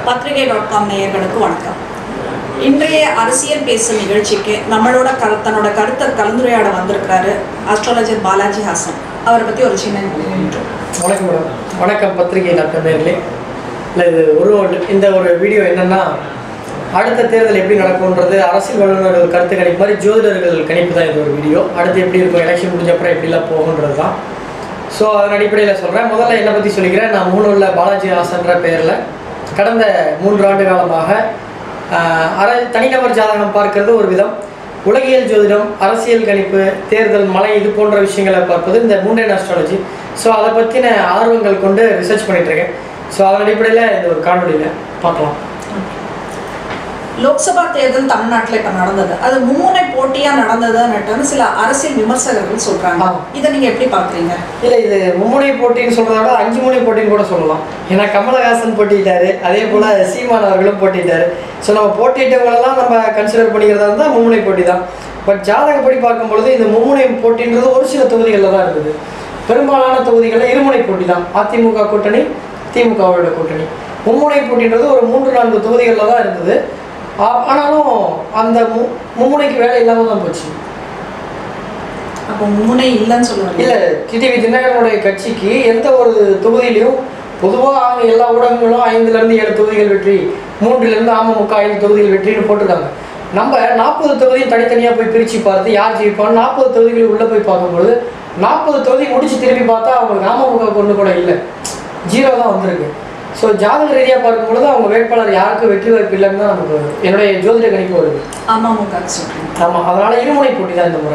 பத்திரிகை dot com நேயர்களுக்கு வணக்கம் இன்றைய அரசியல் பேசும் நிகழ்ச்சிக்கு நம்மளோட கரு தன்னோட கருத்தை கலந்துரையாட வந்திருக்கிறாரு அஸ்ட்ராலஜர் பாலாஜி ஹாசன் அவரை பற்றி ஒரு சின்ன intro. வணக்கம் மேடம் வணக்கம் பத்திரிகை டாக்டர் நேர்களே இல்லை இது ஒரு இந்த ஒரு வீடியோ என்னன்னா அடுத்த தேர்தல் எப்படி நடக்கும்ன்றது அரசியல் வல்லுநர்கள் கருத்து கணிப்பு மாதிரி ஜோதிடர்கள் கணிப்பு தான் இது ஒரு வீடியோ அடுத்து எப்படி இருக்கும் எலெக்ஷன் முடிஞ்ச அப்புறம் எப்படிலாம் போகுன்றது தான் ஸோ அதன் அடிப்படையில் சொல்கிறேன் முதல்ல என்னை பற்றி சொல்லிக்கிறேன் நான் மூணுள்ள பாலாஜி ஹாசன்ற பெயரில் கடந்த மூன்று ஆண்டு காலமாக ஆஹ், அர தனிநபர் ஜாதகம் பார்க்கறது ஒரு விதம் உலகியல் ஜோதிடம் அரசியல் கணிப்பு தேர்தல் மலை இது போன்ற விஷயங்களை பார்ப்பது இந்த மூண்டேன் அஸ்ட்ராலஜி ஸோ அதை பற்றின ஆர்வங்கள் கொண்டு ரிசர்ச் பண்ணிட்டு இருக்கேன் ஸோ அதன் அடிப்படையில் இந்த ஒரு காணொலியில் பார்க்கலாம் லோக்சபா தேர்தல் தமிழ்நாட்டில் இப்போ நடந்தது அது மும்முனை போட்டியாக நடந்ததுன்னுட்டு சில அரசியல் விமர்சகர்கள் சொல்றாங்க ஆமா. இதை நீங்க எப்படி பார்க்குறீங்க இல்லை இது மும்முனை போட்டின்னு சொல்றதை விட அஞ்சு முனை போட்டின்னு கூட சொல்லலாம் ஏன்னா கமலஹாசன் போட்டிட்டாரு அதே போல சீமான் அவர்களும் போட்டிட்டாரு ஸோ நம்ம போட்டிட்டவங்களெல்லாம் நம்ம கன்சிடர் பண்ணிக்கிறதா இருந்தால் மும்முனை போட்டி தான் பட் ஜாதகப்படி பார்க்கும் பொழுது இந்த மும்முனை போட்டின்றது ஒரு சில தொகுதிகளில் தான் இருக்குது பெரும்பாலான தொகுதிகளில் இருமுனை போட்டி தான் அதிமுக கூட்டணி திமுகவோட கூட்டணி மும்முனை போட்டின்றது ஒரு மூன்று நான்கு தொகுதிகளில் தான் இருந்தது ஆ- ஆனாலும் அந்த மு மும்முனைக்கு வேலை இல்லாமல் தான் போச்சு அப்போ மும்முனை இல்லைன்னு சொல்லுவாங்க இல்ல டிடிவி தினகரனுடைய கட்சிக்கு எந்த ஒரு தொகுதியிலையும் பொதுவாக எல்லா ஊடகங்களும் ஐந்துல இருந்து ஏழு தொகுதிகள் வெற்றி மூன்றுல இருந்து அமமுக ஐந்து தொகுதிகள் வெற்றின்னு போட்டிருக்காங்க நம்ம நாற்பது தொகுதியும் தனித்தனியா போய் பிரிச்சு பார்த்து யார் ஜெயிப்பான்னு நாற்பது தொகுதிகள் உள்ள போய் பார்க்கும்பொழுது நாற்பது தொகுதி முடிச்சு திரும்பி பார்த்தா அவங்களுக்கு அமமுக கொண்டு கூட இல்லை ஜீரோ தான் வந்திருக்கு ஸோ ஜாதக ரீதியாக பார்க்கும்பொழுது அவங்க வேட்பாளர் யாருக்கும் வெற்றி வாய்ப்பு இல்லைன்னு தான் நமக்கு என்னுடைய ஜோதிட கணிப்பு வருது அமமுக சொல்றீங்க ஆமாம் அதனால இருமுனை போட்டி தான் இந்த முறை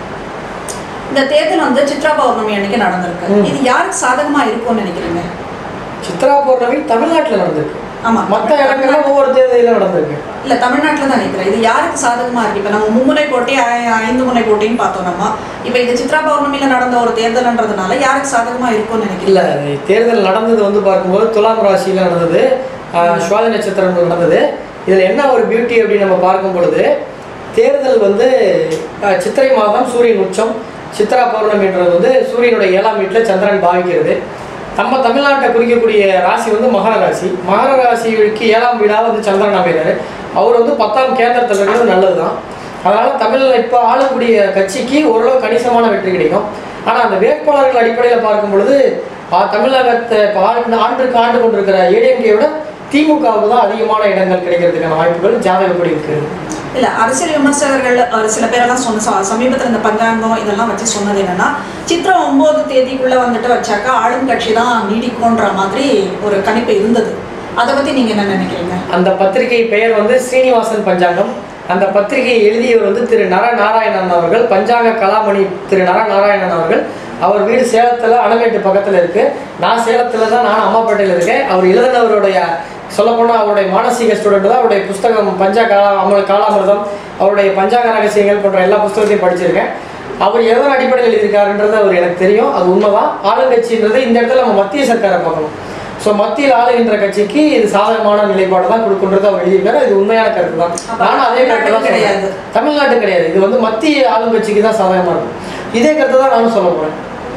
இந்த தேர்தல் வந்து சித்ரா பௌர்ணமி அன்னைக்கு நடந்திருக்கு ம். இது யாருக்கு சாதகமா இருக்கும்னு நினைக்கிறீங்க சித்ரா பௌர்ணமி தமிழ்நாட்டில் நடந்திருக்கு ஆமா மற்ற இடங்கள்ல ஒவ்வொரு தேர்தலில் நடந்திருக்கு இல்ல தமிழ்நாட்டுல தான் நினைக்கிறேன் இது யாருக்கு சாதகமா இருக்கு இப்ப நம்ம மும்முனை போட்டி ஐ- ஐந்து முனை போட்டின்னு பார்த்தோம் நம்ம இப்ப இது சித்ரா பௌர்ணமியில நடந்த ஒரு தேர்தல்ன்றதுனால யாருக்கு சாதகமா இருக்கும்னு இல்ல நினைக்கிறீங்க தேர்தல் நடந்தது வந்து பார்க்கும்போது துலாம் ராசியில நடந்தது ஆஹ், சுவாதி நட்சத்திரம் நடந்தது இதுல என்ன ஒரு பியூட்டி அப்படின்னு நம்ம பார்க்கும் பொழுது தேர்தல் வந்து ஆஹ், சித்திரை மாதம் சூரியன் உச்சம் சித்ரா பௌர்ணமின்றது வந்து சூரியனுடைய ஏழாம் வீட்டில் சந்திரன் பாவிக்கிறது நம்ம தமிழ்நாட்டை குறிக்கக்கூடிய ராசி வந்து மகர ராசி மகர ராசிக்கு ஏழாம் வீடாக வந்து சந்திரன் அமைகிறாரு அவர் வந்து பத்தாம் கேந்திரத்தில் இருக்கிறது நல்லது தான் அதனால தமிழில் இப்போ ஆளக்கூடிய கட்சிக்கு ஓரளவு கணிசமான வெற்றி கிடைக்கும் ஆனால் அந்த வேட்பாளர்கள் அடிப்படையில் பார்க்கும் பொழுது ஆ, தமிழகத்தை இப்போ ஆண்டு ஆண்டுக்கு ஆண்டு கொண்டிருக்கிற ஏடிஎம்கேயோட திமுகவுக்கு தான் அதிகமான இடங்கள் கிடைக்கிறதுக்கான வாய்ப்புகள் ஜாதகப்படி இருக்கிறது இல்ல அரசியல் விமர்சகர்கள் அஹ், சில பேரெல்லாம் சொன்ன ச- சமீபத்துல இந்த பஞ்சாங்கம் இதெல்லாம் வச்சு சொன்னது என்னன்னா சித்ரா ஒன்பது தேதிக்குள்ள வந்துட்டு வச்சாக்கா ஆளும் கட்சி தான் நீடிக்கும்ன்ற மாதிரி ஒரு கணிப்பு இருந்தது அதை பத்தி நீங்க என்ன நினைக்கிறீங்க அந்த பத்திரிகை பெயர் வந்து ஸ்ரீனிவாசன் பஞ்சாங்கம் அந்த பத்திரிகையை எழுதியவர் வந்து திரு நர நாராயணன் அவர்கள் பஞ்சாங்க கலாமணி திரு நர நாராயணன் அவர்கள் அவர் வீடு சேலத்தில் அணமேட்டு பக்கத்தில் இருக்கு நான் சேலத்தில் தான் நான் அம்மாப்பேட்டையில் இருக்கேன் அவர் எழுதினவருடைய சொல்லப்போனால் அவருடைய மானசீக ஸ்டூடெண்ட் தான் அவருடைய புஸ்தகம் பஞ்சா காலா அம காலாமிர்தம் அவருடைய பஞ்சாங்க ரகசியங்கள் போன்ற எல்லா புஸ்தகத்தையும் படிச்சிருக்கேன் அவர் எதன் அடிப்படையில் எழுதியிருக்காருன்றது அவர் எனக்கு தெரியும் அது உண்மைதான் ஆளுங்கட்சின்றது இந்த இடத்துல நம்ம மத்திய சர்க்காரை பார்க்கணும் ஸோ மத்தியில் ஆளுகின்ற கட்சிக்கு இது சாதகமான நிலைப்பாடு தான் கொடுக்குன்றது அவர் எழுதியிருக்காரு இது உண்மையான கருத்து தான் அப்ப நானும் அதே கருத்து தான் தமிழ்நாட்டுக்கு கிடையாது தமிழ்நாட்டு கிடையாது இது வந்து மத்திய ஆளுங்கட்சிக்கு தான் சாதகமாக இருக்கும் இதே கருத்து தான் நானும் சொல்ல போகிறேன்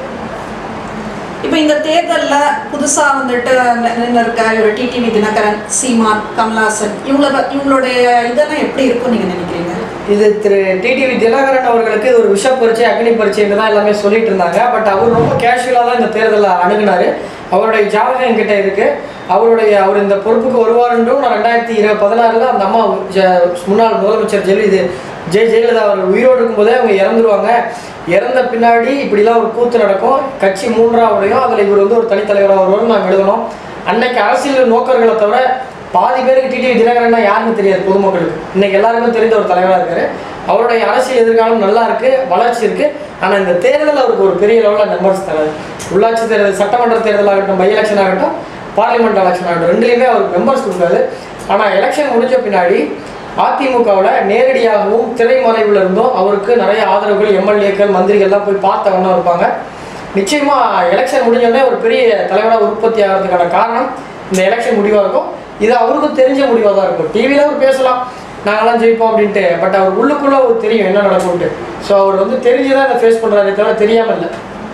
இப்போ இந்த தேர்தல்ல புதுசா வந்துட்டு நின்று இருக்க ஒரு டிடிவி தினகரன் சீமான் கமல்ஹாசன் இவங்கள ப- இவங்களுடைய இதெல்லாம் எப்படி இருக்கும்னு நீங்க நினைக்கிறீங்க இது திரு டிடிவி தினகரன் அவர்களுக்கு இது ஒரு விஷ பரீட்சை அக்னி பரீட்சைன்னு தான் எல்லாமே சொல்லிட்டு இருந்தாங்க பட் அவர் ரொம்ப கேஷுவலாக தான் இந்த தேர்தலை அணுகுனாரு அவருடைய ஜாதகம் என்கிட்ட இருக்கு அவருடைய அவர் இந்த பொறுப்புக்கு வருவாருன்றும் நான் ரெண்டாயிரத்தி இருபது பதினாறுல அந்த அம்மா ஜ- முன்னாள் முதலமைச்சர் ஜெயலலிதா ஜெய ஜெயலலிதா அவர் உயிரோடு இருக்கும்போதே அவங்க இறந்துருவாங்க இறந்த பின்னாடி இப்படிலாம் ஒரு கூத்து நடக்கும் கட்சி மூன்றாவுடையும் அதில் இவர் வந்து ஒரு தனித்தலைவராக வருவார்னு நாங்கள் எழுதணும் அன்னைக்கு அரசியல் நோக்கர்களை தவிர பாதி பேருக்கு டிடிவி தினகரன்னா யாருன்னு தெரியாது பொதுமக்களுக்கு இன்னைக்கு எல்லாருக்கும் தெரிந்த ஒரு தலைவராக இருக்காரு அவருடைய அரசியல் எதிர்காலம் நல்லா இருக்கு வளர்ச்சி இருக்கு ஆனால் இந்த தேர்தல் அவருக்கு ஒரு பெரிய லெவலில் நம்பர்ஸ் தராது உள்ளாட்சி தேர்தல் சட்டமன்ற தேர்தல் ஆகட்டும் பை எலெக்ஷன் ஆகட்டும் பார்லிமெண்ட் எலெக்ஷன் ஆகட்டும் ரெண்டுலேயுமே அவருக்கு மெம்பர்ஸ் கொடுக்காது ஆனால் எலெக்ஷன் முடிஞ்ச பின்னாடி அதிமுகவில் நேரடியாகவும் திரைமறைவில் இருந்தும் அவருக்கு நிறைய ஆதரவுகள் எம்எல்ஏக்கள் மந்திரிகள்லாம் போய் பார்த்த வண்ணம் இருப்பாங்க நிச்சயமா எலெக்ஷன் முடிஞ்சோடனே ஒரு பெரிய தலைவராக உற்பத்தி ஆகிறதுக்கான காரணம் இந்த எலெக்ஷன் முடிவாக இருக்கும் இது அவருக்கும் தெரிஞ்ச முடிவாக தான் இருக்கும் டிவியில் அவர் பேசலாம் நாங்களாம் ஜெயிப்போம் அப்படின்ட்டு பட் அவர் உள்ளுக்குள்ள ஒரு தெரியும் என்ன நடக்கும்ட்டு ஸோ அவர் வந்து தெரிஞ்சுதான் இதை ஃபேஸ் பண்ணுறாரே தவிர தெரியாமல் இல்லை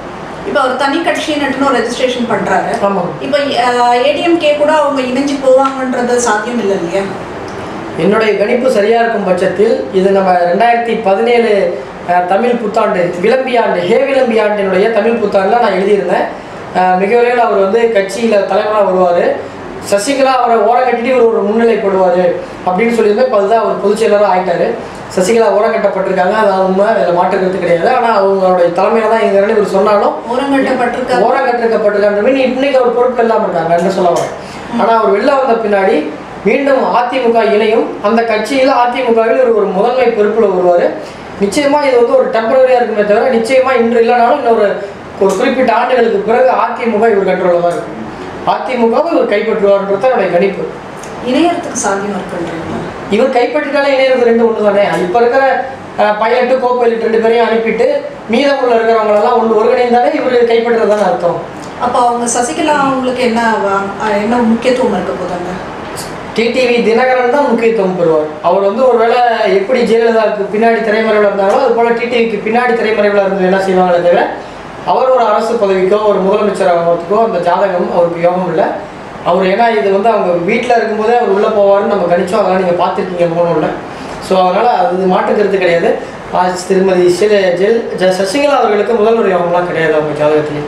இப்போ அவர் தனி கட்சின்னு ரெஜிஸ்ட்ரேஷன் பண்றாரு ஆமாம் இப்போ ஏடிஎம்கே கூட அவங்க இணைஞ்சு போவாங்கன்றது சாத்தியம் இல்லை இல்லையா என்னுடைய கணிப்பு சரியா இருக்கும் பட்சத்தில் இது நம்ம ரெண்டாயிரத்தி பதினேழு அஹ், தமிழ் புத்தாண்டு விளம்பியாண்டு ஹே விளம்பியாண்டினுடைய தமிழ் புத்தாண்டுல நான் எழுதியிருந்தேன் அஹ், மிக விரைவில் அவர் வந்து கட்சியில தலைவராக வருவார் சசிகலா அவரை ஓரம் கட்டிட்டு இவர் ஒரு முன்னிலைப்படுவார் அப்படின்னு சொல்லியிருந்தேன் இப்போ அதுதான் அவர் பொதுச் செயலராக ஆயிட்டாரு சசிகலா ஓரம் கட்டப்பட்டிருக்காங்க அது உண்மை அதில் மாற்றுக்கிறது கிடையாது ஆனால் அவங்களுடைய தலைமையில தான் இங்கே இவர் சொன்னாலும் ஓரங்கட்டப்பட்டிருக்காரு ஓரம் கட்டிருக்கப்பட்டிருக்கான்ற மீன் இன்னைக்கு அவர் பொறுப்பு இல்லாமல் இருக்காங்க என்ன சொல்ல வரேன் ஆனால் அவர் வெளில வந்த பின்னாடி மீண்டும் அதிமுக இணையும் அந்த கட்சியில் அதிமுகவில் இவர் ஒரு முதன்மை பொறுப்பில் வருவார் நிச்சயமா இது வந்து ஒரு டெம்பரரியாக இருக்குமே தவிர நிச்சயமா இன்று இல்லைனாலும் இன்னொரு ஒரு குறிப்பிட்ட ஆண்டுகளுக்கு பிறகு அதிமுக இவர் கண்ட்ரோலில் தான் இருக்கும் அதிமுகவை இவர் கைப்பற்றுவார்ன்றது என்னுடைய கணிப்பு இணையறதுக்கு சாத்தியம் இருக்குன்றீங்களா இவர் கைப்பற்றிட்டாலே இணையிறது ரெண்டு ஒன்று தானே இப்போ இருக்கிற பைலட்டு கோ பைலட் ரெண்டு பேரையும் அனுப்பிட்டு மீதமுள்ள இருக்கிறவங்களெல்லாம் ஒன்று ஒருங்கிணைந்தாலே இவர் கைப்பற்றுறது தானே அர்த்தம் அப்போ அவங்க சசிகலா அவங்களுக்கு என்ன வா- அஹ் என்ன முக்கியத்துவம் இருக்க போதாங்க டிடிவி தினகரன் தான் முக்கியத்துவம் பெறுவார் அவர் வந்து ஒருவேளை எப்படி ஜெயலலிதாவுக்கு பின்னாடி திரைமறைவில் இருந்தாங்களோ அது போல டிடிவிக்கு பின்னாடி திரைமறைவில் இருந்து என்ன செய்வாங்களே தவிர அவர் ஒரு அரசு பதவிக்கோ ஒரு முதலமைச்சர் ஆகிறதுக்கோ அந்த ஜாதகம் அவருக்கு யோகம் இல்லை அவர் ஏன்னா இது வந்து அவங்க வீட்டில் இருக்கும்போதே அவர் உள்ளே போவார்னு நம்ம கணிச்சோம் அதெல்லாம் நீங்கள் பார்த்துருக்கீங்க போகணும்ல ஸோ அதனால் அது மாற்றுக்கிறது கிடையாது ஆ, திருமதி ஷெ- ஜெல் ஜ- சசிகலா அவர்களுக்கு முதல்வர் யோகம்லாம் கிடையாது அவங்க ஜாதகத்திலேயே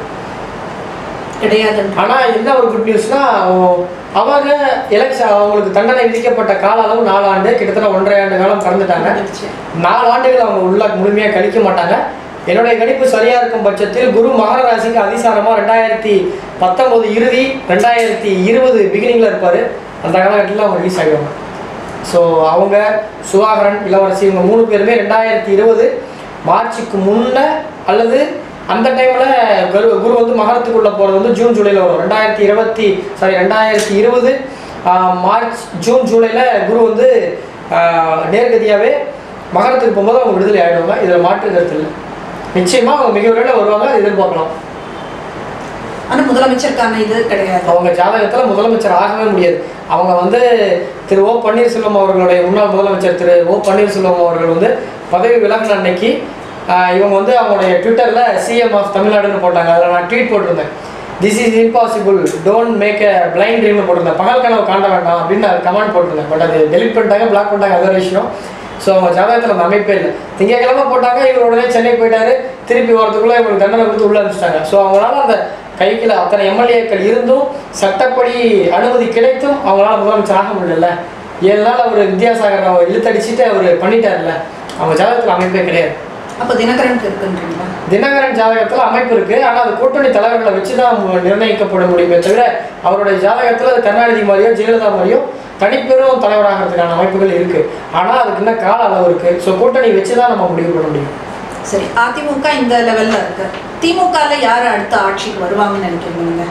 கிடையாதுன்ற ஆனா என்ன ஒரு குட் நியூஸ்னா அவங்க எலெக்ஷன் அவங்களுக்கு தண்டனை விதிக்கப்பட்ட கால அளவு நாலு ஆண்டு கிட்டத்தட்ட ஒன்றரை ஆண்டு காலம் கடந்துட்டாங்க வந்துடுச்சு. நாலு ஆண்டுகள் அவங்க உள்ள முழுமையா கழிக்க மாட்டாங்க என்னுடைய கணிப்பு சரியா இருக்கும் பட்சத்தில் குரு மகர ராசிக்கு அதிசாரமா ரெண்டாயிரத்தி பத்தொன்பது இறுதி ரெண்டாயிரத்தி இருபது பிகினிங்ல இருப்பாரு அந்த காலகட்டத்தில் அவங்க ரிலீஸ் ஆகிடுவாங்க ஸோ அவங்க சுகாகரன் இளவரசி இவங்க மூணு பேருமே ரெண்டாயிரத்தி இருபது மார்ச்சுக்கு முன்ன அல்லது அந்த டைமில் குரு குரு வந்து மகரத்துக்குள்ளே போகிறது வந்து ஜூன் ஜூலையில் வரும் ரெண்டாயிரத்தி இருபத்தி சாரி ரெண்டாயிரத்தி இருபது மார்ச் ஜூன் ஜூலையில் குரு வந்து நேர்கதியாகவே மகரத்துக்கு போகும்போது அவங்க விடுதலை ஆகிடுவாங்க இதில் மாற்று கருத்து இல்லை நிச்சயமாக அவங்க மிக விரைவில் வருவாங்க அதை எதிர்பார்க்கலாம் ஆனா முதலமைச்சருக்கான இது கிடையாது அவங்க ஜாதகத்தில் முதலமைச்சர் ஆகவே முடியாது அவங்க வந்து திரு ஓ பன்னீர்செல்வம் அவர்களுடைய முன்னாள் முதலமைச்சர் திரு ஓ பன்னீர்செல்வம் அவர்கள் வந்து பதவி விலகின அன்னைக்கு ஆஹ், இவங்க வந்து அவங்களுடைய ட்விட்டரில் சிஎம் ஆஃப் தமிழ்நாடுன்னு போட்டாங்க அதில் நான் ட்வீட் போட்டிருந்தேன் this is impossible don't make a blind ட்ரீம்னு போட்டிருந்தேன் பகல் கனவு காண்ட வேண்டாம் அப்படின்னு நான் கமெண்ட் போட்டிருந்தேன் பட் அது டெலிட் பண்ணிட்டாங்க பிளாக் பண்ணிட்டாங்க அது ஒரு விஷயம் ஸோ அவங்க ஜாதகத்தில் அந்த அமைப்பே இல்லை திங்கக்கிழமை போட்டாங்க இவர் உடனே சென்னை போயிட்டாரு திருப்பி வரதுக்குள்ளே இவங்களுக்கு தண்டனை கொடுத்து உள்ள அனுப்பிச்சிட்டாங்க ஸோ அவங்களால அந்த கைக்கில் அத்தனை எம்எல்ஏக்கள் இருந்தும் சட்டப்படி அனுமதி கிடைத்தும் அவங்களால முதலமைச்சர் ஆக முடியல ஏழு நாள் அவர் வித்யாசாகர் அவர் இழுத்தடிச்சிட்டு அவர் பண்ணிட்டார்ல அவங்க ஜாதகத்தில் அமைப்பே கிடையாது அப்ப தினகரனுக்கு இருக்குன்றீங்களா தினகரன் ஜாதகத்தில் அமைப்பு இருக்கு ஆனால் அது கூட்டணி தலைவர்களை வச்சு தான் மு- நிர்ணயிக்கப்பட முடியுமே தவிர அவருடைய ஜாதகத்தில் அது கருணாநிதி மாதிரியோ ஜெயலலிதா மாதிரியோ தனிப்பெரும் தலைவராகிறதுக்கான அமைப்புகள் இருக்கு ஆனால் அதுக்கு இன்னும் கால அளவு இருக்கு ஸோ கூட்டணி வச்சு தான் நம்ம முடிவு பண்ண முடியும் சரி அதிமுக இந்த லெவல்ல இருக்கு திமுகல யார் அடுத்த ஆட்சிக்கு வருவாங்கன்னு நினைக்கிறீங்க நீங்க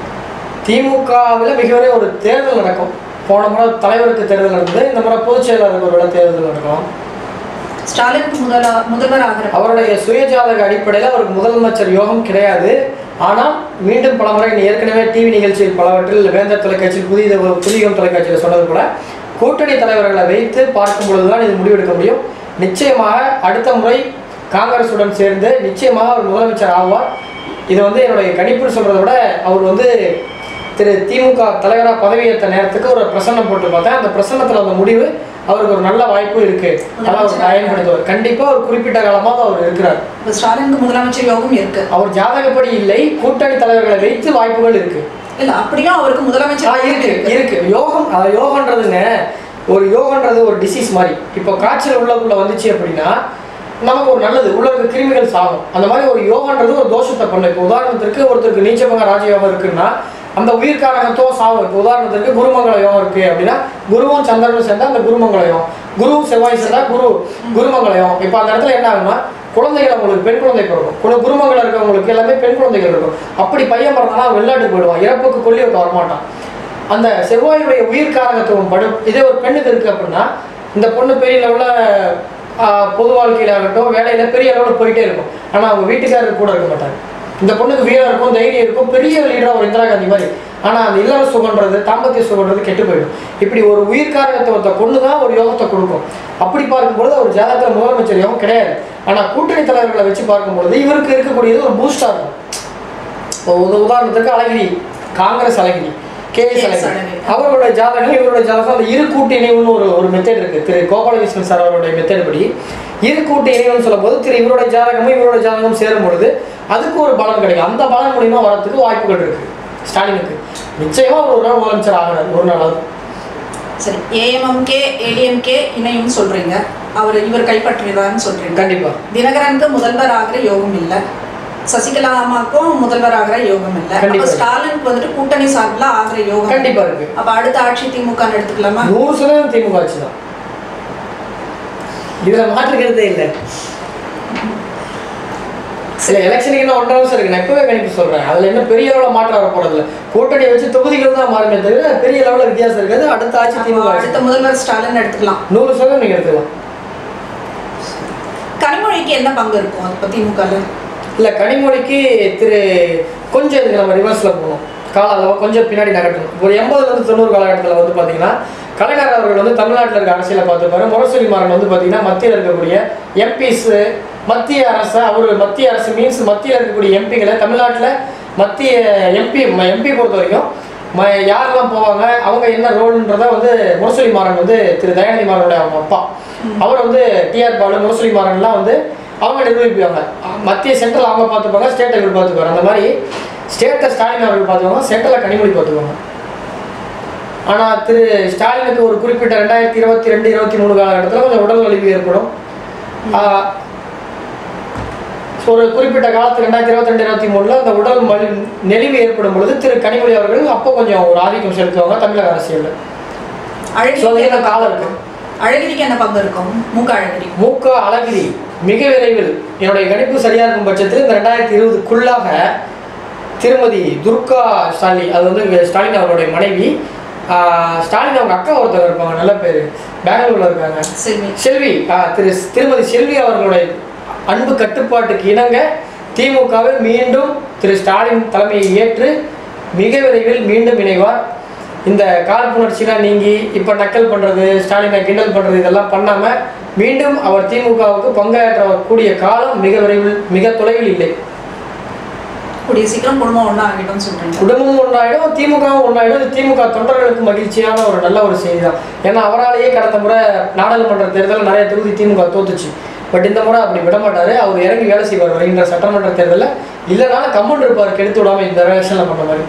திமுகவில் மிகவரை ஒரு தேர்தல் நடக்கும் போன முறை தலைவருக்கு தேர்தல் நடந்தது இந்த முறை பொதுச் செயலாளருக்கு ஒரு வேளை தேர்தல் நடக்கலாம் ஸ்டாலினுக்கு முதல முதல்வர் ஆகிற அவருடைய சுயஜாதக அடிப்படையில் அவருக்கு முதலமைச்சர் யோகம் கிடையாது ஆனால் மீண்டும் பல முறை ஏற்கனவே டிவி நிகழ்ச்சியில் பலவற்றில் வேந்தர் தொலைக்காட்சியில் புதிய புதியம் தொலைக்காட்சியில் சொன்னது போல கூட்டணி தலைவர்களை வைத்து பார்க்கும் பொழுதுதான் இது முடிவெடுக்க முடியும் நிச்சயமாக அடுத்த முறை காங்கிரசுடன் சேர்ந்து நிச்சயமாக அவர் முதலமைச்சர் ஆவார் இது வந்து என்னுடைய கணிப்புன்னு சொல்றதை விட அவர் வந்து திரு திமுக தலைவராக பதவியேற்ற நேரத்துக்கு ஒரு பிரசன்னம் போட்டு பார்த்தேன் அந்த பிரசன்னத்தில் அந்த முடிவு அவருக்கு ஒரு நல்ல வாய்ப்பு இருக்கு அதை அவர் பயன்படுத்துவார் கண்டிப்பாக ஒரு குறிப்பிட்ட காலமாக அவர் இருக்கிறார் இப்ப ஸ்டாலினுக்கு முதலமைச்சர் யோகம் இருக்கு அவர் ஜாதகப்படி இல்லை கூட்டணி தலைவர்களை வைத்து வாய்ப்புகள் இருக்கு இல்ல அப்படியும் அவருக்கு ஆ, முதலமைச்சர் இருக்கு இருக்கு யோகம் அது யோகன்றதுங்க ஒரு யோகன்றது ஒரு டிசீஸ் மாதிரி இப்போ காய்ச்சல் உள்ளக்குள்ள வந்துச்சு அப்படின்னா நமக்கு ஒரு நல்லது உள்ள இருக்க கிருமிகள் சாகும் அந்த மாதிரி ஒரு யோகன்றது ஒரு தோஷத்தை பண்ணும் இப்போ உதாரணத்திற்கு ஒருத்தருக்கு நீச்சபங்க ராஜயோகம் இருக்குன்னா அந்த உயிர்காரகத்துவம் சாகும் இப்போ உதாரணத்திற்கு குருமங்கள யோகம் இருக்கு அப்படின்னா குருவும் சந்திரனும் சேர்ந்தா அந்த குருமங்கள யோகம் குருவும் செவ்வாய் சேர்ந்தா குரு குருமங்கள யோகம் இப்போ அந்த இடத்துல என்ன ஆகும்னா குழந்தைகள் அவங்களுக்கு பெண் குழந்தை பிறக்கும் குல குருமங்கள இருக்கவங்களுக்கு எல்லாமே பெண் குழந்தைகள் இருக்கும் அப்படி பையன் பிறந்தானா வெளிநாட்டுக்கு போயிடுவான் இறப்புக்கு கொல்லி வைக்க வரமாட்டான் அந்த செவ்வாயுடைய உயிர் காரகத்துவம் படும் இதே ஒரு பெண்ணுக்கு இருக்கு அப்படின்னா இந்த பொண்ணு பெரிய லெவலில் பொது வாழ்க்கையில ஆகட்டும் வேலையில பெரிய அளவில் போயிட்டே இருக்கும் ஆனால் அவங்க வீட்டுக்காரர் கூட இருக்க மாட்டாங்க இந்த பொண்ணுக்கு வீரம் இருக்கும் தைரியம் இருக்கும் பெரிய லீடராக ஒரு இந்திரா காந்தி மாதிரி ஆனால் அந்த இல்லற சுகன்றது தாம்பத்திய சுகன்றது கெட்டு போயிடும் இப்படி ஒரு உயிர்காரகத்துவத்தை பொண்ணு தான் ஒரு யோகத்தை கொடுக்கும் அப்படி பார்க்கும்பொழுது ஒரு ஜாதகத்தில் முதலமைச்சர் யோகம் கிடையாது ஆனால் கூட்டணி தலைவர்களை வச்சு பார்க்கும்பொழுது இவருக்கு இருக்கக்கூடியது ஒரு பூஸ்டாக இருக்கும் ஒரு உதாரணத்துக்கு Alagiri Congress Alagiri K S K.S. Alagiri Alagiri. அவர்களுடைய ஜாதகம் இவருடைய ஜாதகம் அந்த இரு கூட்டு இணைவுன்னு ஒரு ஒரு மெத்தட் இருக்கு திரு கோபாலகிருஷ்ணன் சார் அவருடைய மெத்தட் படி இரு கூட்டு இணைவுன்னு சொல்லும்போது திரு இவருடைய ஜாதகமும் இவருடைய ஜாதகம் சேரும் பொழுது அதுக்கு ஒரு பலன் கிடைக்கும் அந்த பலன் மூலியமா வரதுக்கு வாய்ப்புகள் இருக்கு ஸ்டாலினுக்கு நிச்சயமா அவர் ஒரு நாள் முதலமைச்சர் ஆகிறார் ஒரு நாள் சரி ஏஎம்எம்கே ஏடிஎம்கே இணையும் சொல்றீங்க அவர் இவர் கைப்பற்றியதான்னு சொல்றீங்க கண்டிப்பா தினகரனுக்கு முதல்வர் ஆகிற யோகம் இல்ல சசிகலா அம்மாக்கும் முதல்வர் ஆகிற யோகம் இல்ல கண்டிப்பா. அப்ப ஸ்டாலினுக்கு வந்துட்டு கூட்டணி சார்பில் ஆகிற யோகம் கண்டிப்பா இருக்கு அப்ப அடுத்த ஆட்சி திமுக எடுத்துக்கலாமா நூறு சதவீதம் திமுக ஆட்சி தான் இதுல மாற்றுக்கிறதே இல்லை சில எலெக்ஷனுக்கு இன்னும் ஒன்றரை வருஷம் இருக்கு நான் இப்பவே கணிப்பு சொல்றேன் அதுல என்ன பெரிய அளவுல மாற்றம் வர போறது இல்ல கூட்டணி வச்சு தொகுதிகள் தான் மாறுமே தவிர பெரிய லெவலில் வித்தியாசம் இருக்காது அடுத்த ஆட்சி அப்போ திமுக ஆட்சி அடுத்த முதல்வர் ஸ்டாலின் எடுத்துக்கலாம் நூறு சதவீதம் நீங்க எடுத்துக்கலாம் கனிமொழிக்கு என்ன பங்கு இருக்கும் அது பத்தி திமுகல இல்ல கனிமொழிக்கு திரு கொஞ்சம் இதுக்கு நம்ம ரிவர்ஸ்ல போகணும் கால அளவு கொஞ்சம் பின்னாடி நகட்டணும் ஒரு எண்பதுல இருந்து தொண்ணூறு காலகட்டத்தில் வந்து பாத்தீங்கன்னா கலைஞர் அவர்கள் வந்து தமிழ்நாட்டில் இருக்க அரசியலை பார்த்துப்பாரு முரசொலி மாறன் வந்து பாத்தீங்கன்னா மத்தியில் இருக்கக்கூடிய எம்பிஸ் மத்திய அரசு அவர் மத்திய அரசு மீன்ஸ் மத்தியில் இருக்கக்கூடிய எம்பிகளை தமிழ்நாட்டில் மத்திய எம்பி எம்பி பொறுத்த வரைக்கும் ம யாரெல்லாம் போவாங்க அவங்க என்ன ரோல்ன்றதை வந்து முரசொலி மாறன் வந்து திரு தயாநிதி மாறனுடைய அவங்க அப்பா அவர் வந்து டிஆர் பாலு முரசொலி மாறன்லாம் வந்து அவங்க நிர்வகிப்பாங்க மத்திய சென்ட்ரல் அவங்க பார்த்துப்பாங்க ஸ்டேட் இவர் பார்த்துப்பாரு அந்த மாதிரி ஸ்டேட்டை ஸ்டாலின் அவர்கள் பார்த்துப்பாங்க சென்ட்ரலில் கனிமொழி பார்த்துப்பாங்க ஆனால் திரு ஸ்டாலினுக்கு ஒரு குறிப்பிட்ட ரெண்டாயிரத்தி இருபத்தி ரெண்டு இருபத்தி மூணு காலகட்டத்தில் கொஞ்சம் உடல் வலிவு ஏற்படும் ஆஹ் ஒரு குறிப்பிட்ட காலத்து ரெண்டாயிரத்தி இருபத்தி ரெண்டு இருபத்தி மூணுல அந்த உடல் மலி நெளிவு ஏற்படும் பொழுது திரு கனிமொழி அவர்கள் அப்போ கொஞ்சம் ஒரு ஆதிக்கம் செலுத்துவாங்க தமிழக அரசியலில் So, அது அழகிரிக்கு என்ன என்ன காலம் பங்கு இருக்கு? இருக்கும் அழகிரிக்கு என்ன பங்கு இருக்கும் மூக்க அழகிரி மூக்க அழகிரி மிக விரைவில் என்னுடைய கணிப்பு சரியா இருக்கும் பட்சத்தில் இந்த ரெண்டாயிரத்தி இருபதுக்குள்ளாக திருமதி துர்கா ஸ்டாலின் அது வந்து ஸ்டாலின் அவருடைய மனைவி ஆஹ் ஸ்டாலின் அவங்க அக்கா ஒருத்தர் இருப்பாங்க நல்ல பேர் பெங்களூர்ல இருக்காங்க செல்வி செல்வி ஆஹ் திரு திருமதி செல்வி அவர்களுடைய அன்பு கட்டுப்பாட்டுக்கு இணங்க திமுகவில் மீண்டும் திரு ஸ்டாலின் தலைமையை ஏற்று மிக விரைவில் மீண்டும் இணைவார் இந்த காழ்ப்புணர்ச்சிலாம் நீங்கி இப்போ நக்கல் பண்ணுறது ஸ்டாலினை கிண்டல் பண்ணுறது இதெல்லாம் பண்ணாமல் மீண்டும் அவர் திமுகவுக்கு பங்காற்றக்கூடிய காலம் மிக விரைவில் மிக தொலைவில் இல்லை கூடிய சீக்கிரம் குடும்பம் ஒண்ணா ஆகிட்டோம்னு சொல்றீங்க குடும்பமும் ஒன்றாயிடும் திமுகவும் ஒன்றாயிடும் இது திமுக தொண்டர்களுக்கு மகிழ்ச்சியான ஒரு நல்ல ஒரு செய்தி தான் ஏன்னா அவராலேயே கடந்த முறை நாடாளுமன்ற தேர்தலில் நிறைய தொகுதி திமுக தோத்துச்சு பட் இந்த முறை அப்படி விட மாட்டாரு அவர் இறங்கி வேலை செய்வார் வருகின்ற சட்டமன்ற தேர்தலில் இல்லைனாலும் கம்மன் இருப்பார் கெடுத்து விடாம இந்த எலெக்ஷனில் பண்ண மாதிரி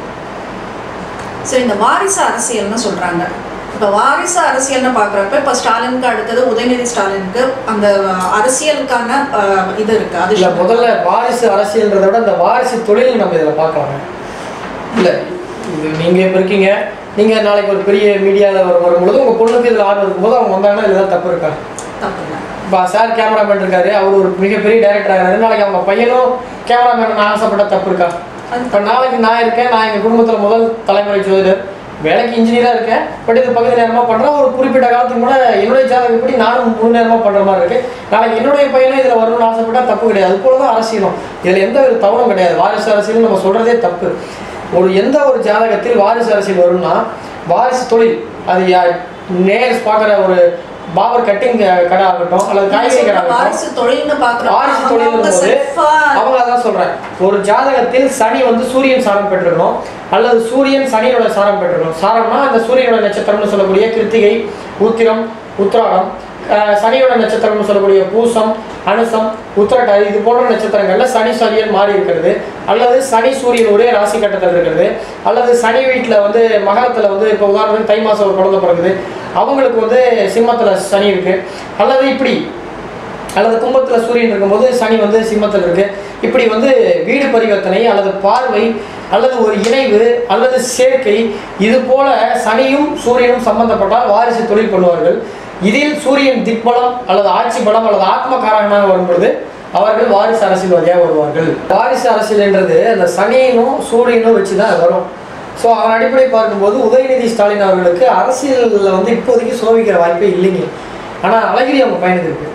சரி இந்த வாரிசு அரசியல்னு சொல்றாங்க இப்ப வாரிசு அரசியல்னு பாக்குறப்ப இப்ப ஸ்டாலினுக்கு அடுத்தது உதயநிதி ஸ்டாலினுக்கு அந்த அரசியலுக்கான அஹ், இது இருக்கு அது இல்ல முதல்ல வாரிசு அரசியல்ன்றதை விட இந்த வாரிசு தொழில் நம்ம இதில் பார்க்கலாங்க இல்ல இது நீங்க இப்போ இருக்கீங்க நீங்க நாளைக்கு ஒரு பெரிய மீடியாவில் வரும் வரும்பொழுது உங்க பொண்ணுக்கு இதில் ஆர்வம் இருக்கும்போது அவங்க வந்தாங்கன்னா இதில் தப்பு இருக்கா தப்பு இல்லை இப்போ சார் கேமராமேன் இருக்காரு அவர் ஒரு மிகப்பெரிய டைரக்டர் ஆகிறாரு நாளைக்கு அவங்க பையனும் கேமராமேன் ஆசைப்பட்ட தப்பு இருக்கா அது இப்போ நாளைக்கு நான் இருக்கேன் நான் எங்கள் குடும்பத்தில் முதல் தலைமுறை ஜோதிடர் வேலைக்கு இன்ஜினியராக இருக்கேன் பட் இது பகுதி நேரமாக பண்ணுறேன் ஒரு குறிப்பிட்ட காலத்துக்கு கூட என்னுடைய ஜாதகப்படி நானும் முழு நேரமாக பண்ணுற மாதிரி இருக்கு நாளைக்கு என்னுடைய பையனும் இதில் வரணும்னு ஆசைப்பட்டா தப்பு கிடையாது அது போல தான் அரசியலும் இதில் எந்த ஒரு தவறும் கிடையாது வாரிசு அரசியல் நம்ம சொல்கிறதே தப்பு ஒரு எந்த ஒரு ஜாதகத்தில் வாரிசு அரசியல் வரும்னா வாரிசு தொழில் அது யா- நேர்ஸ் பார்க்குற ஒரு பாபர் கட்டிங் கடை ஆகட்டும் அல்லது காய்கறி கடை ஆகட்டும் வாரிசு தொழில்னு பாக்குறப்ப வாரிசு அவங்க தொழில் அவங்க போது self-ஆ அவங்க அதான் சொல்றேன் ஒரு ஜாதகத்தில் சனி வந்து சூரியன் சாரம் பெற்றிருக்கணும் அல்லது சூரியன் சனியோட சாரம் பெற்றிருக்கணும் சாரம்னா அந்த சூரியனோட நட்சத்திரம்னு சொல்லக்கூடிய கிருத்திகை உத்திரம் உத்திராடம் அஹ் சனியோட நட்சத்திரம்னு சொல்லக்கூடிய பூசம் அனுசம் உத்திரட்டாதி இது போன்ற நட்சத்திரங்கள்ல சனி சூரியன் மாறி இருக்கிறது அல்லது சனி சூரியன் ஒரே ராசி கட்டத்தில் இருக்கிறது அல்லது சனி வீட்டில் வந்து மகரத்தில் வந்து இப்போ உதாரணத்துக்கு தை மாதம் ஒரு குழந்தை பிறகுது அவங்களுக்கு வந்து சிம்மத்தில் சனி இருக்கு அல்லது இப்படி அல்லது கும்பத்தில் சூரியன் இருக்கும்போது சனி வந்து சிம்மத்தில் இருக்கு இப்படி வந்து வீடு பரிவர்த்தனை அல்லது பார்வை அல்லது ஒரு இணைவு அல்லது சேர்க்கை இது போல சனியும் சூரியனும் சம்பந்தப்பட்டால் வாரிசு தொழில் பண்ணுவார்கள் இதில் சூரியன் திக்பலம் அல்லது ஆட்சி பலம் அல்லது ஆத்மகாரகனாக வரும்பொழுது அவர்கள் வாரிசு அரசியல்வாதியாக வருவார்கள் வாரிசு அரசியல்ன்றது அந்த சனியனும் சூரியனும் வச்சு தான் வரும் ஸோ அவன் அடிப்படை பார்க்கும்போது உதயநிதி ஸ்டாலின் அவர்களுக்கு அரசியலில் வந்து இப்போதைக்கு சோபிக்கிற வாய்ப்பே இல்லைங்க ஆனால் அழகிரி அவங்க பையனுக்கு இருக்கு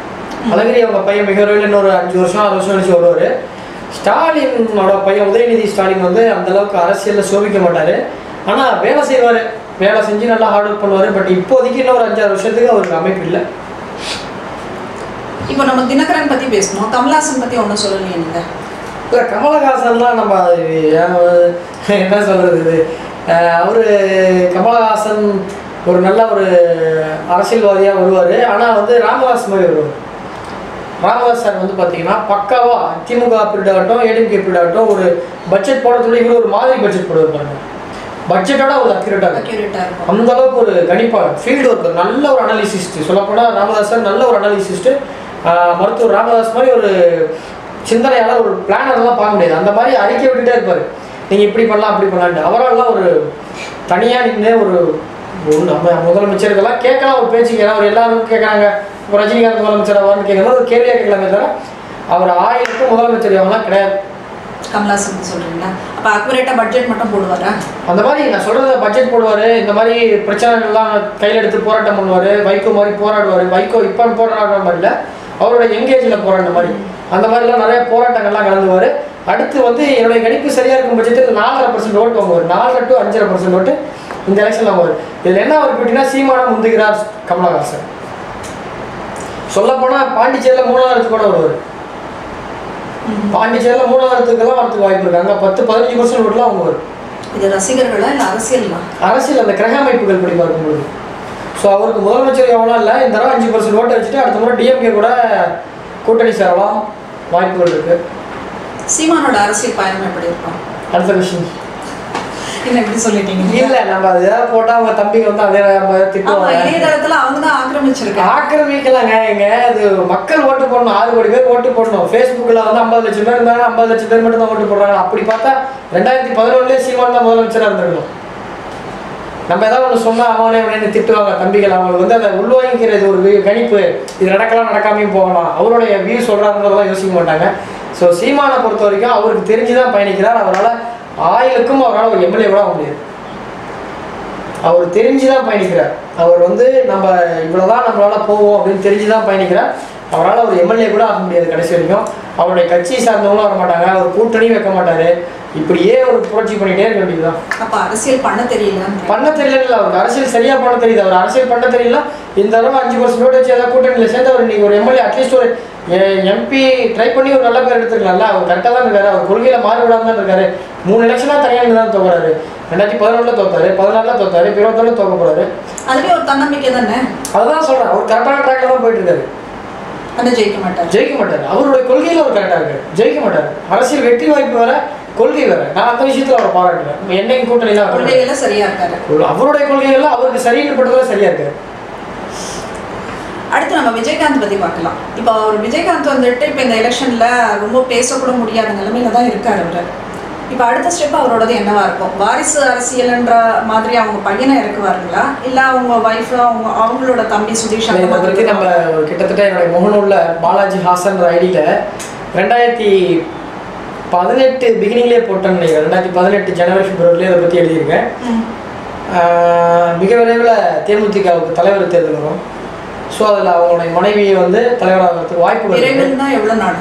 அழகிரி அவங்க பையன் மிக விரைவில் இன்னொரு அஞ்சு வருஷம் ஆறு வருஷம் கழிச்சு வருவார் ஸ்டாலினோட பையன் உதயநிதி ஸ்டாலின் வந்து அந்த அளவுக்கு அரசியலில் சோபிக்க மாட்டார் ஆனால் வேலை செய்வார் வேலை செஞ்சு நல்லா ஹார்ட் ஒர்க் பண்ணுவார் பட் இப்போதைக்கு இன்னும் ஒரு அஞ்சாறு வருஷத்துக்கு அவருக்கு அமைப்பு இல்லை இப்போ நம்ம தினகரன் பத்தி பேசணும் கமலாசன் பத்தி ஒன்றும் சொல்லலையே நீங்க இல்லை கமலஹாசன்லாம் நம்ம அது ஏன் என்ன சொல்கிறது இது அஹ் அவரு கமலஹாசன் ஒரு நல்ல ஒரு அரசியல்வாதியாக வருவார் ஆனால் வந்து ராமதாஸ் மாதிரி வருவார் ராமதாஸ் சார் வந்து பார்த்தீங்கன்னா பக்காவா திமுக பீரியட் ஆகட்டும் ஏடிஎம்கே பீரியட் ஆகட்டும் ஒரு பட்ஜெட் போடுறதுல இவர் ஒரு மாதிரி பட்ஜெட் போடுவார் பாருங்க பட்ஜெட்டோட ஒரு அக்யூரேட்டாக இருக்கும் அக்யூரேட்டா இருக்கும் அந்த அளவுக்கு ஒரு கணிப்பாளர் ஃபீல்டு ஒர்க்கர் நல்ல ஒரு அனாலிசிஸ்ட் சொல்லப்போனால் ராமதாஸ் சார் நல்ல ஒரு அனாலிசிஸ்ட் மருத்துவர் ராமதாஸ் மாதிரி ஒரு சிந்தனையாளர் ஒரு பிளானர்லாம் பார்க்க முடியாது அந்த மாதிரி அறிக்கை விட்டுட்டே இருப்பார் நீங்கள் இப்படி பண்ணலாம் அப்படி பண்ணலான்ட்டு அவரால்லாம் ஒரு தனியாக நின்று ஒரு ஒரு நம்ம முதலமைச்சர்கள்லாம் கேட்கலாம் ஒரு பேச்சுக்கு ஏன்னா அவர் எல்லாரும் கேட்குறாங்க இப்போ ரஜினிகாந்த் முதலமைச்சர் அவர்னு கேட்கலாம் ஒரு கேள்வியாக கேட்கலாமே தவிர அவர் ஆயிரத்துக்கும் முதலமைச்சர் அவங்களாம் கிடையாது கமலாசன் சொல்றீங்களா அப்ப அக்யூரேட்டா பட்ஜெட் மட்டும் போடுவாரா அந்த மாதிரி நான் சொல்றது பட்ஜெட் போடுவார் இந்த மாதிரி பிரச்சனைகள்லாம் கையில் எடுத்து போராட்டம் பண்ணுவார் வைகோ மாதிரி போராடுவார் வைகோ இப்போ போராடுற மாதிரி இல்லை அவரோட எங்கேஜில் போராடின மாதிரி அந்த மாதிரிலாம் நிறைய போராட்டங்கள்லாம் கலந்துவார் அடுத்து வந்து என்னுடைய கணிப்பு சரியாக இருக்கும் பட்சத்தில் நாலரை பர்சன்ட் ஓட்டு வாங்குவார் நாலரை டு அஞ்சரை பர்சன்ட் ஓட்டு இந்த எலெக்ஷன் வாங்குவார் இதில் என்ன அவர் போயிட்டீங்கன்னா சீமானம் முந்துகிறார் கமலஹாசன் சொல்லப்போனால் பாண்டிச்சேரியில் மூணாவது கூட வருவார் பாண்டிச்சேரியில் மூணாவதுக்கெல்லாம் வரதுக்கு வாய்ப்பு இருக்கு அங்கே பத்து பதினஞ்சு பர்சன்ட் ஓட்டுலாம் அவங்க வரும் இது ரசிகர்களா இல்ல அரசியல்மா அரசியல் அந்த கிரக அமைப்புகள் படி பார்க்கும்போது ஸோ அவருக்கு முதலமைச்சர் எவ்வளோ இல்லை இந்த தடவை அஞ்சு பர்சன்ட் ஓட்டை வச்சுட்டு அடுத்த முறை டிஎம்கே கூட கூட்டணி சேரலாம் வாய்ப்புகள் இருக்கு சீமானோட அரசியல் பயணம் எப்படி இருக்கும் அடுத்த விஷயம் என்ன இப்படி சொல்லிட்டீங்க இல்லை நம்ம அது ஏதாவது போட்டால் அவங்க தம்பிங்க வந்து அதே நம்ம ஆமா திட்டுவாங்க இணையதளத்துல அவங்க தான் ஆக்கிரமிச்சிருக்காங்க ஆக்கிரமிக்கலாங்க எங்க அது மக்கள் ஓட்டு போடணும் ஆறு கோடி பேர் ஓட்டு போடணும் ஃபேஸ்புக்கில் வந்து ஐம்பது லட்சம் பேர் இருந்தாங்க ஐம்பது லட்சம் பேர் மட்டும் தான் ஓட்டு போடுறாங்க அப்படி பார்த்தா ரெண்டாயிரத்தி பதினொன்றுலேயே சீமான் தான் முதலமைச்சராக இருந்திருக்கணும் நம்ம ஏதாவது ஒன்று சொன்னால் அவனே அவனே திட்டுவாங்க தம்பிகள் அவங்களுக்கு வந்து அதை உள்வாங்கிக்கிறது ஒரு வி- கணிப்பு இது நடக்கலாம் நடக்காமையும் போகலாம் அவருடைய வியூ சொல்கிறாங்கிறதெல்லாம் யோசிக்க மாட்டாங்க ஸோ சீமானை பொறுத்த வரைக்கும் அவருக்கு தெரிஞ்சு தான் பயணிக்கிறார் அவரால் ஆயிலுக்கும் அவரால் ஒரு எம்எல்ஏ கூட ஆக முடியாது அவர் தெரிஞ்சு தான் பயணிக்கிறார் அவர் வந்து நம்ம இவ்வளோதான் நம்மளால போவோம் அப்படின்னு தெரிஞ்சு தான் பயணிக்கிறார் அவரால் ஒரு எம்எல்ஏ கூட ஆக முடியாது கடைசி வரைக்கும் அவருடைய கட்சியை சார்ந்தவங்களும் வர மாட்டாங்க அவர் கூட்டணியும் வைக்க மாட்டாரு இப்படியே ஒரு புரட்சி பண்ணிட்டே இருக்க வேண்டியதுதான் அப்ப அரசியல் பண்ண தெரியல பண்ண தெரியல இல்லை அவருக்கு அரசியல் சரியா பண்ண தெரியுது அவர் அரசியல் பண்ண தெரியல இந்த தடவை அஞ்சு பர்சன்ட் ஓட்டு வச்சு ஏதாவது கூட்டணியில் சேர்ந்து அவர் இன்னைக்கு ஒரு எம்எல்ஏ அட்லீஸ்ட் ஒரு எம்பி ட்ரை பண்ணி ஒரு நல்ல பேர் எடுத்துக்கலாம்ல அவர் கரெக்டாக தான் இருக்காரு அவர் கொள்கையில மாறி விடாம தான் இருக்காரு மூணு எலெக்ஷனாக தனியாக நின்று தான் தோக்குறாரு ரெண்டாயிரத்தி பதினொன்றுல தோத்தாரு பதினாலில் தோத்தாரு இப்போ இருபத்தொன்னு தோக்க போறாரு அதுலயும் ஒரு தன்னம்பிக்கை தானே அதுதான் சொல்றேன் அவர் கரெக்டான ட்ராக்ல தான் போயிட்டு இருக்காரு ஆனா ஜெயிக்க மாட்டார் ஜெயிக்க மாட்டாரு அவருடைய கொள்கையில அவர் கரெக்டாக இருக்காரு ஜெயிக்க மாட்டாரு அரசியல் வெற்றி வாய்ப்பு வேற கொள்கை வேற நான் அந்த விஷயத்துல அவரை பாராட்டுறேன் என்னைக்கு கூட்டணிலாம் வரல. கொள்கைகள சரியா இருக்காரு அவருடைய கொள்கைகள்லாம் அவருக்கு சரின்னு பட்டதுல சரியா இருக்கு அடுத்து நம்ம விஜயகாந்த் பத்தி பார்க்கலாம் இப்போ அவர் விஜயகாந்த் வந்துட்டு இப்போ இந்த எலெக்ஷன்ல ரொம்ப பேசக்கூட முடியாத நிலைமையில தான் இருக்காரு அவரு இப்போ அடுத்த ஸ்டெப் அவரோடது என்னவா இருக்கும் வாரிசு அரசியல்ன்ற மாதிரி அவங்க பையனை இறக்குவாருங்களா இல்ல அவங்க ஒய்ஃப் அவங்க அவங்களோட தம்பி சுதீஷ் அந்த இதை பற்றி மாதிரி நம்ம கிட்டத்தட்ட என்னுடைய முகநூல்ல பாலாஜி ஹாசன் ஐடியில ரெண்டாயிரத்தி பதினெட்டு பிகினிங்லேயே போட்டேன்னு நினைக்கிறேன் ரெண்டாயிரத்தி பதினெட்டு ஜனவரி பிப்ரவரிலேயே அதை பற்றி எழுதியிருக்கேன் ம். ஆஹ் மிக விரைவில் தேமுதிகவுக்கு தலைவர் தேர்தல் வரும் ஸோ அதில் அவங்களுடைய மனைவியை வந்து தலைவராகிறதுக்கு வாய்ப்பு இருக்கு விரைவில் தான் எவ்வளவு நாள்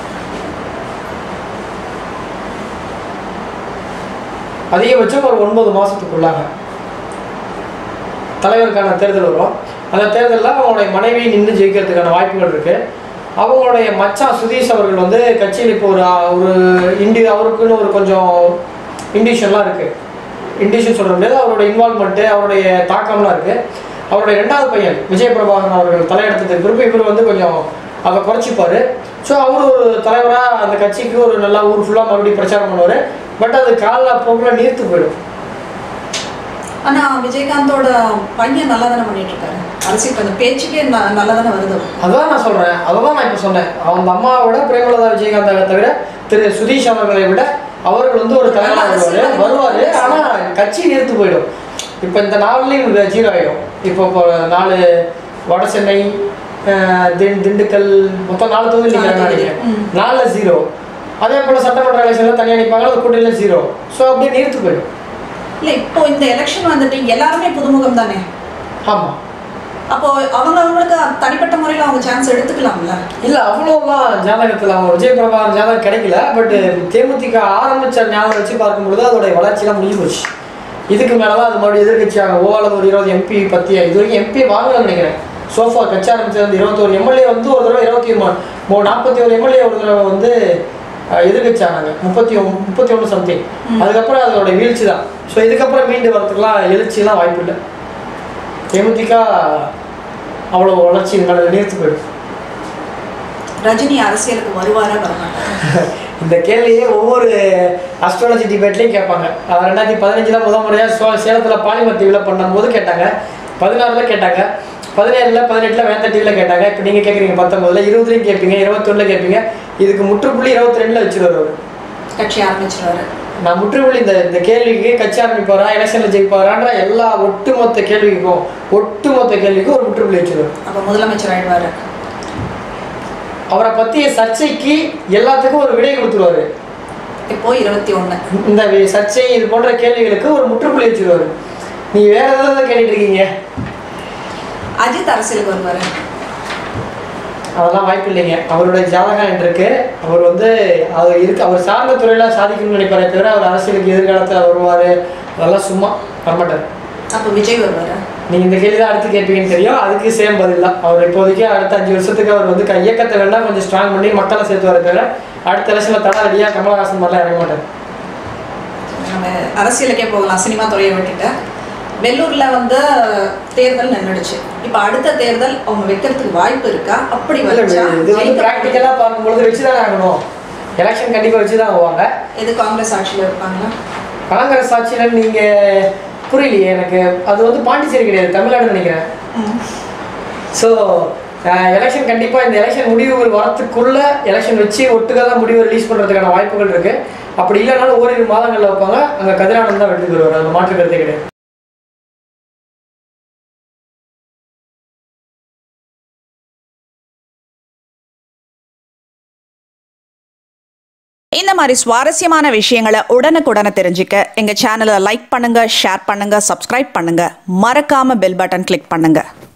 அதிகபட்சம் ஒரு ஒன்பது மாதத்துக்குள்ளாக தலைவருக்கான தேர்தல் வரும் அந்த தேர்தலில் அவங்களுடைய மனைவி நின்று ஜெயிக்கிறதுக்கான வாய்ப்புகள் இருக்கு அவங்களுடைய மச்சான் சுதீஷ் அவர்கள் வந்து கட்சியில் இப்போ ஒரு ஒரு இண்டி அவருக்குன்னு ஒரு கொஞ்சம் இண்டிஷன்லாம் இருக்கு இண்டிஷன் சொல்ல முடியாது அவருடைய இன்வால்மெண்ட்டு அவருடைய தாக்கம்லாம் இருக்கு அவருடைய ரெண்டாவது பையன் விஜய் பிரபாகரன் அவர்கள் தலையெடுத்ததுக்கு பிறகு இவர் வந்து கொஞ்சம் அதை குறைச்சிப்பாரு ஸோ அவர் ஒரு தலைவராக அந்த கட்சிக்கு ஒரு நல்லா ஊர் ஃபுல்லாக மறுபடியும் பிரச்சாரம் பண்ணுவார் பட் அது கால போக்கில் நீர்த்து போயிடும் ஆனா விஜயகாந்தோட பையன் நல்லா தானே பண்ணிட்டு இருக்காரு அரசியல் அந்த பேச்சுக்கே ந- நல்லா தானே வருது அவரு. அதான் நான் சொல்றேன் அதை தான் நான் இப்போ சொன்னேன் அவங்க அம்மாவோட பிரேமலதா விஜயகாந்தை தவிர திரு சுதீஷ் அவர்களை விட அவர்கள் வந்து ஒரு தலைவராக வருவார் வருவார் ஆனால் கட்சி நிறுத்து போயிடும் இப்போ இந்த நாலுலேயும் ஜீரோ ஆகிடும் இப்போ இப்போ நாலு வட சென்னை அஹ், திண் திண்டுக்கல் மொத்தம் நாலு தொகுதி நிற்கிறாங்க நினைக்கிறேன் ம். நாலில் ஜீரோ அதே போல் சட்டமன்ற எலெக்ஷனில் தனியாக நிற்பாங்க அது கூட்டணியில் ஜீரோ ஸோ அப்படியே நிறுத்து போயிடும் இல்ல இப்போ இந்த எலெக்ஷன் வந்துட்டு எல்லாருமே புதுமுகம் தானே ஆமாம் அப்போ அவங்க அவங்களுக்கு தனிப்பட்ட முறையில் அவங்க சான்ஸ் எடுத்துக்கலாம்ல இல்லை அவ்வளோதான் ஜாதகத்தில் அவங்க விஜய் பிரபாகரன் ஜாதகம் கிடைக்கல பட் தேமுதிக ஆரம்பிச்ச ஞாபகம் வச்சு பார்க்கும்பொழுது அதோடைய வளர்ச்சியெல்லாம் முடிஞ்சு போச்சு இதுக்கு மேலே தான் அது மறுபடியும் எதிர்கட்சியாக ஓ அல்லது ஒரு இருபது எம்பி பற்றி இது வரைக்கும் எம்பி வாங்கலன்னு நினைக்கிறேன் சோஃபா கட்சி ஆரம்பிச்சது வந்து இருபத்தோரு எம்எல்ஏ வந்து ஒரு தடவை இருபத்தி மூணு மூணு நாற்பத்தி ஒரு எம்எல்ஏ ஒரு தடவை வந்து எதிர்கட்சி ஆனாங்க முப்பத்தி ஒன் முப்பத்தி ஒன்று சம்திங் அதுக்கப்புறம் அதோட வீழ்ச்சி தான் ஸோ இதுக்கப்புறம் மீண்டு வரதுக்குலாம் எழுச்சிலாம் வாய்ப்பு இல்லை தேமுதிக அவ்வளோ வளர்ச்சி இதனால நீர்த்து போயிடும் ரஜினி அரசியலுக்கு வருவாரா வரமாட்டாரா இந்த கேள்வியே ஒவ்வொரு அஸ்ட்ராலஜி டிபேட்லேயும் கேட்பாங்க அவர் ரெண்டாயிரத்தி பதினஞ்சில் முத முறையாக சோ சேலத்தில் பாலிமர் டிவியில் பண்ணும்போது கேட்டாங்க பதினாறில் கேட்டாங்க பதினேழில் பதினெட்டில் வேந்த டிவியில் கேட்டாங்க இப்போ நீங்கள் கேட்குறீங்க பத்தொம்பதுல இருபதுலையும் கேட்பீங்க இருபத்தொன்னில் கேட்பீங்க இதுக்கு முற்றுப்புள்ளி இருபத்தி ரெண்டில் வச்சுருவார் அவர் கட்சி ஆரம்பிச்சிருவாரு நான் முற்றுப்புள்ளி இந்த இந்த கேள்விக்கு கட்சி ஆரம்பிப்பாரா எலெக்ஷனில் ஜெயிப்பாரான்ற எல்லா ஒட்டுமொத்த கேள்விக்கும் ஒட்டுமொத்த கேள்விக்கும் ஒரு முற்றுப்புள்ளி வச்சுருவார் அப்ப முதலமைச்சர் ஆயிடுவாரு அவரை பற்றிய சர்ச்சைக்கு எல்லாத்துக்கும் ஒரு விடை கொடுத்துருவாரு இப்போ இருபத்தி ஒண்ணு இந்த வி- சர்ச்சை இது போன்ற கேள்விகளுக்கு ஒரு முற்றுப்புள்ளி வச்சிருவாரு நீ வேற ஏதாவது கேட்டுட்டு இருக்கீங்க அஜித் அரசியலுக்கு வருவாரு அதெல்லாம் வாய்ப்பு இல்லைங்க அவருடைய ஜாதகம் என்று இருக்கு அவர் வந்து அவர் இருக்கு அவர் சார்ந்த துறையில சாதிக்கணும்னு நினைப்பாரே தவிர அவர் அரசியலுக்கு எதிர்காலத்தில் வருவார் அதெல்லாம் சும்மா வரமாட்டார் அப்ப விஜய் வருவாரு நீங்க இந்த கேள்வி தான் அடுத்து கேட்பீங்கன்னு தெரியும் அதுக்கு சேம் பதில் தான் அவர் இப்போதைக்கு அடுத்த அஞ்சு வருஷத்துக்கு அவர் வந்து க- இயக்கத்தை வேணா கொஞ்சம் ஸ்ட்ராங் பண்ணி மக்களை சேர்த்து வர தவிர அடுத்த எலெக்ஷனில் தடாலடியாக கமலஹாசன் மாதிரிலாம் இறங்க மாட்டார் நம்ம அரசியலுக்கே போகலாம் சினிமா துறையை விட்டுட்டு வெள்ளூர்ல வந்து தேர்தல் நின்றுடுச்சு இப்ப அடுத்த தேர்தல் அவங்க வைக்கிறதுக்கு வாய்ப்பு இருக்கா அப்படி இல்ல, வச்சா இது வந்து ஜெயிக்க- ப்ராக்டிக்கலாக பார்க்கும்பொழுது வச்சு தானே ஆகணும் எலெக்ஷன் கண்டிப்பாக வச்சு தான் ஆகுவாங்க எது காங்கிரஸ் ஆட்சியில இருப்பாங்களா காங்கிரஸ் ஆட்சியில் நீங்கள் புரியலையே எனக்கு அது வந்து பாண்டிச்சேரி கிடையாது தமிழ்நாடுன்னு நினைக்கிறேன் ஸோ எலெக்ஷன் கண்டிப்பாக இந்த எலெக்ஷன் முடிவுகள் வரத்துக்குள்ள எலெக்ஷன் வச்சு ஒட்டுக்கா தான் முடிவு ரிலீஸ் பண்ணுறதுக்கான வாய்ப்புகள் இருக்கு அப்படி இல்லைனாலும் ஓரிரு மாதங்களில் வைப்பாங்க அங்கே கதிரானந்த் தான் வெற்றி பெறுவார் அதில் மாற்று கருத்தே கிடையாது இந்த மாதிரி சுவாரஸ்யமான விஷயங்களை உடனுக்குடனே தெரிஞ்சுக்க எங்க சேனலை லைக் பண்ணுங்க ஷேர் பண்ணுங்க சப்ஸ்கிரைப் பண்ணுங்க மறக்காம பெல் பட்டன் கிளிக் பண்ணுங்க